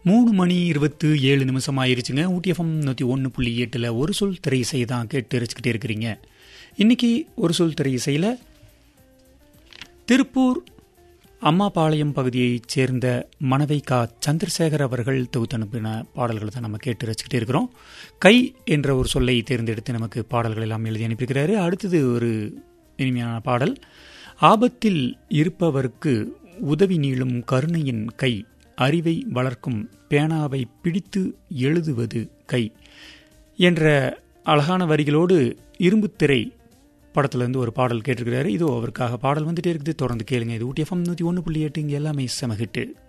மூணு மணி இருபத்து ஏழு நிமிஷம் ஆயிருச்சுங்க ஊட்டிஎஃப்எம் நூற்றி ஒன்று புள்ளி எட்டில் ஒரு சொல் திரை இசை தான் கேட்டு ரசிக்கிட்டே இருக்கிறீங்க இன்னைக்கு ஒரு சொல் திரை இசையில் திருப்பூர் அம்மாபாளையம் பகுதியைச் சேர்ந்த மணவை கா சந்திரசேகர் அவர்கள் தொகுத்தனுப்பின பாடல்களை தான் நம்ம கேட்டு ரசிக்கிட்டே இருக்கிறோம் கை என்ற ஒரு சொல்லை தேர்ந்தெடுத்து நமக்கு பாடல்கள் எல்லாம் எழுதி அனுப்பியிருக்கிறாரு அடுத்தது ஒரு இனிமையான பாடல் ஆபத்தில் இருப்பவருக்கு உதவி நீளும் கருணையின் கை அறிவை வளர்க்கும் பேனாவை பிடித்து எழுதுவது கை என்ற அழகான வரிகளோடு இரும்புத்திரை படத்துலேருந்து ஒரு பாடல் கேட்டிருக்கிறாரு இதோ அவருக்காக பாடல் வந்துட்டே இருக்குது தொடர்ந்து கேளுங்க இது ஊட்டி எஃப்எம் நூற்றி ஒன்று புள்ளி எட்டு இங்கே எல்லாமே செமகிட்டு